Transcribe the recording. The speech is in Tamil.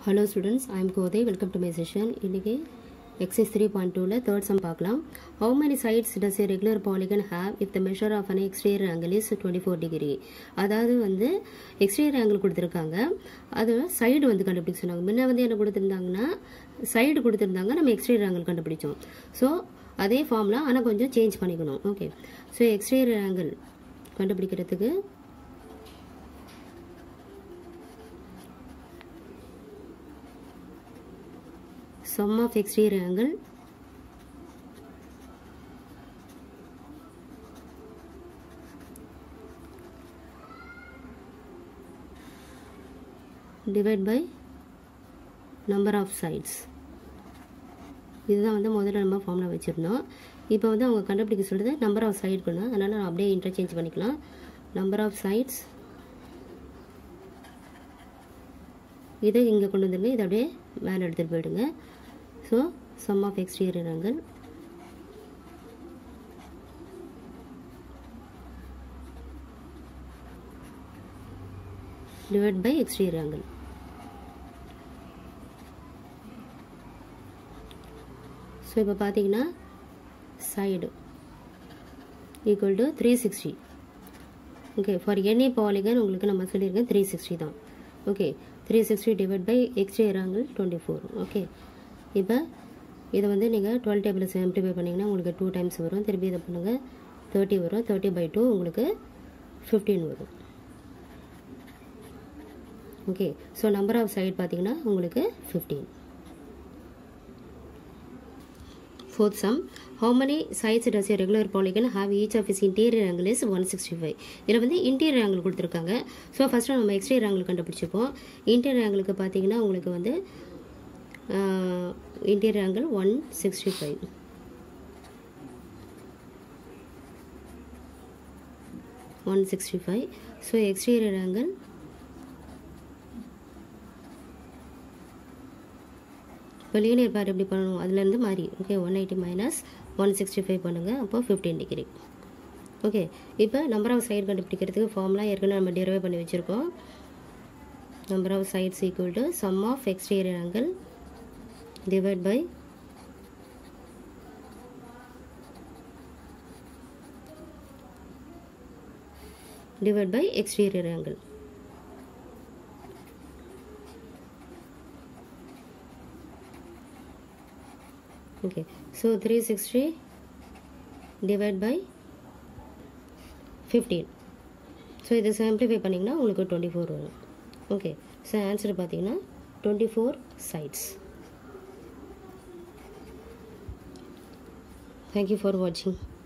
Hello students I'm Kothai welcome to my session இன்றைக்கி எக்ஸைஸ் த்ரீ பாயிண்ட் டூவில் தேர்ட் சம் பார்க்கலாம் how many sides does a regular polygon have if the measure of an exterior angle is twenty four degree அதாவது வந்து எக்ஸ்டீரியர் ஆங்கிள் கொடுத்துருக்காங்க அது சைடு வந்து கண்டுபிடிக்க சொன்னாங்க முன்ன வந்து என்ன கொடுத்துருந்தாங்கன்னா சைடு கொடுத்துருந்தாங்க நம்ம எக்ஸ்டீரியர் ஆங்கிள் கண்டுபிடிச்சோம் ஸோ அதே ஃபார்மில் ஆனால் கொஞ்சம் சேஞ்ச் பண்ணிக்கணும் ஓகே ஸோ எக்ஸ்டீரியர் ஆங்கிள் கண்டுபிடிக்கிறதுக்கு sum of exterior angle divide by number of sides இதுதான் வந்து முதல்ல நம்ம ஃபார்மில் வச்சுருந்தோம் இப்போ வந்து அவங்க கண்டுபிடிக்க சொல்கிறது நம்பர் ஆஃப் சைடு கொண்டு அதனால் நான் அப்படியே இன்டர்சேஞ்ச் பண்ணிக்கலாம் நம்பர் ஆஃப் சைட்ஸ் இதை இங்கே கொண்டு வந்துருங்க இதை அப்படியே மேலே எடுத்துகிட்டு போயிடுங்க so sum of exterior angle divide by exterior angle so இப்போ பார்த்தீங்கன்னா side equal to three sixty okay for any polygon உங்களுக்கு நம்ம சொல்லியிருக்கேன் த்ரீ சிக்ஸ்டி தான் okay three sixty divide by exterior angle twenty four okay இப்போ இதை வந்து நீங்கள் டுவெல் டேபிள் சிம்பிளிஃபை பண்ணிங்கன்னா உங்களுக்கு டூ டைம்ஸ் வரும் திருப்பி இதை பண்ணுங்கள் தேர்ட்டி வரும் தேர்ட்டி பை டூ உங்களுக்கு ஃபிஃப்டீன் வரும் okay so number of side பார்த்தீங்கன்னா உங்களுக்கு fifteen fourth sum how many sides does a regular polygon have each of is interior angle is one sixty five இதில் வந்து இன்டீரியர் ஆங்கிள் கொடுத்துருக்காங்க ஸோ ஃபஸ்ட்டு நம்ம எக்ஸ்டீரியர் ஆங்கிள் கண்டுபிடிச்சிப்போம் இன்டீரியர் ஆங்கிளுக்கு பார்த்தீங்கன்னா உங்களுக்கு வந்து interior angle one sixty five one sixty five so exterior angle இப்போ லீனியர் பேர் எப்படி பண்ணணும் அதுலேருந்து மாறி okay one eighty minus one sixty five பண்ணுங்கள் அப்போ ஃபிஃப்டீன் டிகிரி ஓகே இப்போ நம்பர் ஆஃப் சைடு கண்டுபிடிக்கிறதுக்கு ஃபார்ம்லாம் ஏற்கனவே நம்ம டிரைவ் பண்ணி வச்சுருக்கோம் number of sides equal to sum of exterior angle divide by divide by exterior angle okay so 360 divide by 15 so இதை சிம்பிளிஃபை பண்ணிங்கன்னா உங்களுக்கு டுவெண்ட்டி ஃபோர் வரும் ஓகே ஸோ ஆன்சர் பார்த்தீங்கன்னா twenty four sides Thank you for watching.